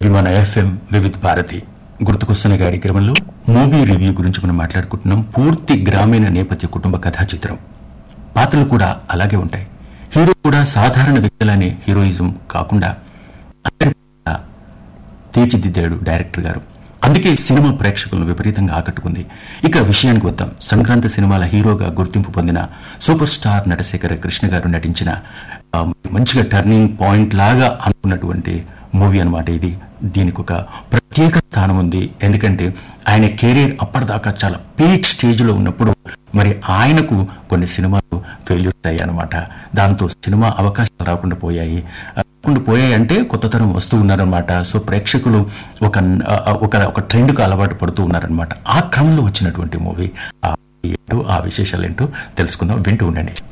మన ఎఫ్ఎం వివిధ భారతి గుర్తుకొస్తున్న కార్యక్రమంలో మూవీ రివ్యూ గురించి మనం మాట్లాడుకుంటున్నాం పూర్తి గ్రామీణ నేపథ్య కుటుంబ కథా చిత్రం పాత్రలు కూడా అలాగే ఉంటాయి హీరో కూడా సాధారణ వ్యక్తులనే హీరోయిజం కాకుండా అందరి కూడా తీర్చిదిద్దాడు డైరెక్టర్ గారు అందుకే సినిమా ప్రేక్షకులను విపరీతంగా ఆకట్టుకుంది ఇక విషయానికి వద్దాం సంక్రాంతి సినిమాల హీరోగా గుర్తింపు పొందిన సూపర్ స్టార్ నటశేఖర కృష్ణ గారు నటించిన ఆ, మంచిగా టర్నింగ్ పాయింట్ లాగా అనుకున్నటువంటి మూవీ అన్నమాట ఇది దీనికి ఒక ప్రత్యేక స్థానం ఉంది ఎందుకంటే ఆయన కెరీర్ అప్పటిదాకా చాలా పీక్ స్టేజ్లో ఉన్నప్పుడు మరి ఆయనకు కొన్ని సినిమాలు ఫెయిల్యూర్స్ అయ్యాయి అనమాట దాంతో సినిమా అవకాశాలు రాకుండా పోయాయి రాకుండా పోయాయి అంటే కొత్త తరం వస్తూ ఉన్నారనమాట సో ప్రేక్షకులు ఒక ఒక ఒక ట్రెండ్కు అలవాటు పడుతూ ఉన్నారనమాట ఆ క్రమంలో వచ్చినటువంటి మూవీ ఆ ఏంటో ఆ విశేషాలు ఏంటో తెలుసుకుందాం వింటూ ఉండండి